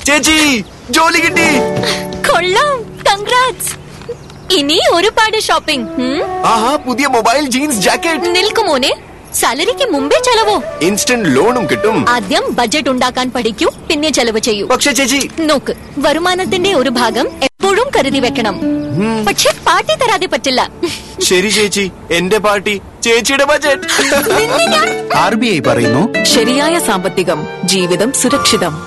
ചേച്ചി ജോലി കിട്ടി കൊള്ളാം കൺഗ്രാറ്റ്സ് ഇനി ഒരുപാട് ഷോപ്പിംഗ് ഉം? ആഹാ പുതിയ മൊബൈൽ ജീൻസ് ജാക്കറ്റ് നിൽക്കുമോനെ സാലറിക്ക് മുമ്പേ ചെലവോ ഇൻസ്റ്റന്റ് ലോണും കിട്ടും ആദ്യം ബഡ്ജറ്റ് ഉണ്ടാക്കാൻ പഠിക്കൂ പിന്നെ ചെലവ് ചെയ്യൂ പക്ഷെ ചേച്ചി നോക്ക് വരുമാനത്തിന്റെ ഒരു ഭാഗം എപ്പോഴും കരുതി വെക്കണം പക്ഷെ പാർട്ടി തരാതെ പറ്റില്ല ശരി ചേച്ചി എന്റെ പാർട്ടി ചേച്ചിയുടെ ബജറ്റ് ആർ ബി ഐ പറയുന്നു ശരിയായ സാമ്പത്തികം ജീവിതം സുരക്ഷിതം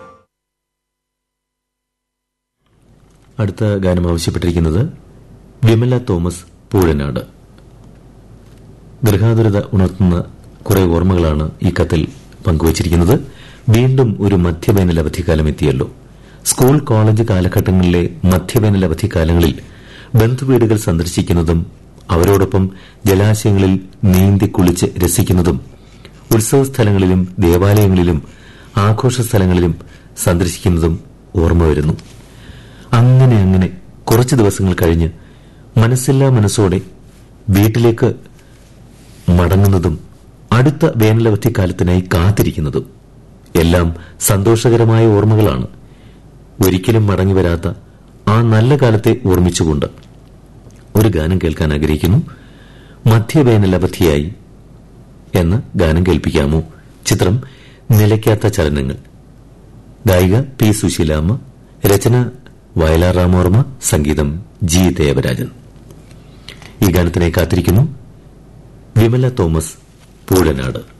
അടുത്ത ഗാനം ആവശ്യപ്പെട്ടിരിക്കുന്നത് വിമല തോമസ് പൂഴനാട് ഗൃഹാതുരത ഉണർത്തുന്ന കുറെ ഓർമ്മകളാണ് ഈ കത്തിൽ പങ്കുവച്ചിരിക്കുന്നത് വീണ്ടും ഒരു മധ്യവേനൽ അവധിക്കാലം എത്തിയല്ലോ സ്കൂൾ കോളേജ് കാലഘട്ടങ്ങളിലെ മധ്യവേനൽ അവധിക്കാലങ്ങളിൽ ബന്ധുവീടുകൾ സന്ദർശിക്കുന്നതും അവരോടൊപ്പം ജലാശയങ്ങളിൽ നീന്തി കുളിച്ച് രസിക്കുന്നതും ഉത്സവ സ്ഥലങ്ങളിലും ദേവാലയങ്ങളിലും ആഘോഷ സ്ഥലങ്ങളിലും സന്ദർശിക്കുന്നതും ഓർമ്മ വരുന്നു അങ്ങനെ അങ്ങനെ കുറച്ച് ദിവസങ്ങൾ കഴിഞ്ഞ് മനസ്സില്ലാ മനസ്സോടെ വീട്ടിലേക്ക് മടങ്ങുന്നതും അടുത്ത വേനലവധിക്കാലത്തിനായി കാത്തിരിക്കുന്നതും എല്ലാം സന്തോഷകരമായ ഓർമ്മകളാണ് ഒരിക്കലും മടങ്ങി വരാത്ത ആ നല്ല കാലത്തെ ഓർമ്മിച്ചുകൊണ്ട് ഒരു ഗാനം കേൾക്കാൻ ആഗ്രഹിക്കുന്നു മധ്യവേനലവധിയായി എന്ന ഗാനം കേൾപ്പിക്കാമോ ചിത്രം നിലയ്ക്കാത്ത ചലനങ്ങൾ ഗായിക പി സുശീലാമ്മ രചന വയലാർ രാമവർമ്മ സംഗീതം ജി ദേവരാജൻ ഈ ഗാനത്തിനായി കാത്തിരിക്കുന്നു വിമല തോമസ് പൂഴനാട്